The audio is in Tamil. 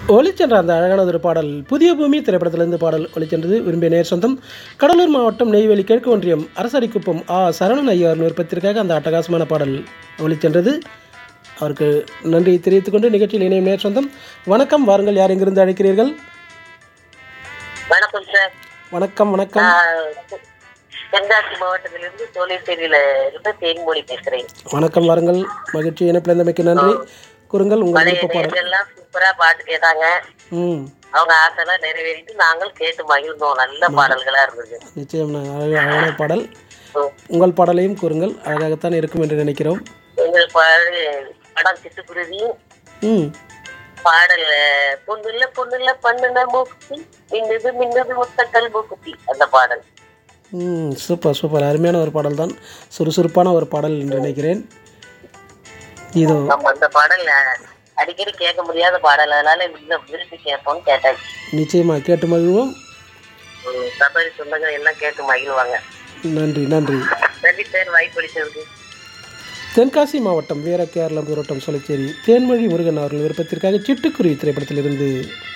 ஒளிச்சென்ற அந்த அழகான ஒரு பாடல் புதிய பூமி திரைப்படத்திலிருந்து பாடல் ஒளிச்சென்றது விரும்பிய நேர் சொந்தம் கடலூர் மாவட்டம் நெய்வேலி கிழக்கு ஒன்றியம் அரசடிக்குப்பம் ஆ சரவணன் ஐயார் விருப்பத்திற்காக அந்த அட்டகாசமான பாடல் ஒளிச்சென்றது அவருக்கு நன்றி தெரிவித்துக் கொண்டு நிகழ்ச்சியில் இணையும் நேர் சொந்தம் வணக்கம் வாருங்கள் யார் எங்கிருந்து அழைக்கிறீர்கள் வணக்கம் சார் வணக்கம் வணக்கம் நான் தென்காசி மாவட்டத்திலிருந்து சோழேஸ்வரியில இருந்து தேன்மொழி பேசுறேன் வணக்கம் வாருங்கள் மகிழ்ச்சி இணைப்பிழந்தமைக்கு நன்றி கூறுங்கள் உங்கள் பழைய விருப்ப பாடல் நேயர்கள்லாம் சூப்பரா பாட்டு கேட்டாங்க ம் அவங்க ஆசைலாம் நிறைவேறிட்டு நாங்கள் கேட்டு மகிழ்ந்தோம் நல்ல பாடல்களா இருந்தது நிச்சயம் நான் அழக- அழகான பாடல் ம். உங்கள் பாடலையும் கூறுங்கள் அழகாகத்தான் இருக்கும் என்று நினைக்கிறோம் எங்கள் பாடல் படம் சிட்டுக்குருவியும் ம் பாடல் அஹ், பொண்ணுல பொண்ணுல பண்ணுன மூக்குத்தி மின்னுது மின்னுது முத்தக்கல் மூக்குத்தி அந்த பாடல் ம் சூப்பர் சூப்பர் அருமையான ஒரு பாடல் தான் சுறுசுறுப்பான ஒரு பாடல் என்று நினைக்கிறேன் இதோ நம்ம அந்த பாடல் அஹ், அடிக்கடி கேட்க முடியாத பாடல் அதனால இந்த விரும்பி கேட்போம்னு கேட்டாச்சு நிச்சயமாக கேட்டு மகிழ்வோம் ம், சபரி சொந்தங்கள் எல்லாம் கேட்டு மகிழ்வாங்க நன்றி நன்றி நன்றி சார் வாய்ப்பு அளித்ததுக்கு தென்காசி மாவட்டம் வீர கேரளம் தூரட்டம் சொலச்சேரி தேன்மொழி முருகன் அவர்கள் விருப்பத்திற்காக சிட்டுக்குருவி திரைப்படத்திலிருந்து